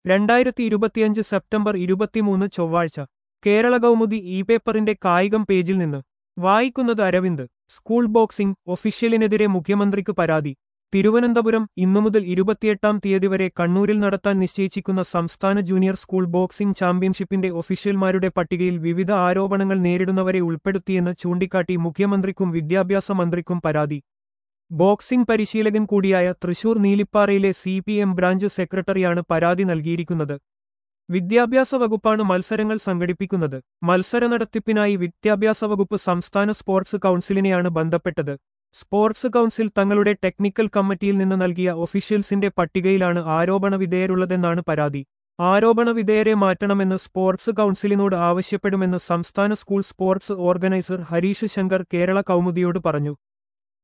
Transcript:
രണ്ടായിരത്തി ഇരുപത്തിയഞ്ച് സെപ്റ്റംബർ ഇരുപത്തിമൂന്ന് ചൊവ്വാഴ്ച കേരള കൗമുദി ഇ പേപ്പറിന്റെ കായികം പേജിൽ നിന്ന് വായിക്കുന്നത് അരവിന്ദ് സ്കൂൾ ബോക്സിംഗ് ഒഫീഷ്യലിനെതിരെ മുഖ്യമന്ത്രിക്ക് പരാതി തിരുവനന്തപുരം ഇന്നു മുതൽ ഇരുപത്തിയെട്ടാം തീയതി വരെ കണ്ണൂരിൽ നടത്താൻ നിശ്ചയിച്ചിരിക്കുന്ന സംസ്ഥാന ജൂനിയർ സ്കൂൾ ബോക്സിംഗ് ചാമ്പ്യൻഷിപ്പിന്റെ ഒഫീഷ്യൽമാരുടെ പട്ടികയിൽ വിവിധ ആരോപണങ്ങൾ നേരിടുന്നവരെ ഉൾപ്പെടുത്തിയെന്ന് ചൂണ്ടിക്കാട്ടി മുഖ്യമന്ത്രിക്കും വിദ്യാഭ്യാസ മന്ത്രിക്കും പരാതി ബോക്സിംഗ് പരിശീലകൻ കൂടിയായ തൃശൂർ നീലിപ്പാറയിലെ സി പി എം ബ്രാഞ്ച് സെക്രട്ടറിയാണ് പരാതി നൽകിയിരിക്കുന്നത് വിദ്യാഭ്യാസ വകുപ്പാണ് മത്സരങ്ങൾ സംഘടിപ്പിക്കുന്നത് മത്സര നടത്തിപ്പിനായി വിദ്യാഭ്യാസ വകുപ്പ് സംസ്ഥാന സ്പോർട്സ് കൗൺസിലിനെയാണ് ബന്ധപ്പെട്ടത് സ്പോർട്സ് കൗൺസിൽ തങ്ങളുടെ ടെക്നിക്കൽ കമ്മിറ്റിയിൽ നിന്ന് നൽകിയ ഒഫീഷ്യൽസിന്റെ പട്ടികയിലാണ് ആരോപണ വിധേയരുള്ളതെന്നാണ് പരാതി ആരോപണ വിധേയരെ മാറ്റണമെന്ന് സ്പോർട്സ് കൗൺസിലിനോട് ആവശ്യപ്പെടുമെന്ന് സംസ്ഥാന school sports organiser Harish Shankar Kerala കൗമുദിയോട് പറഞ്ഞു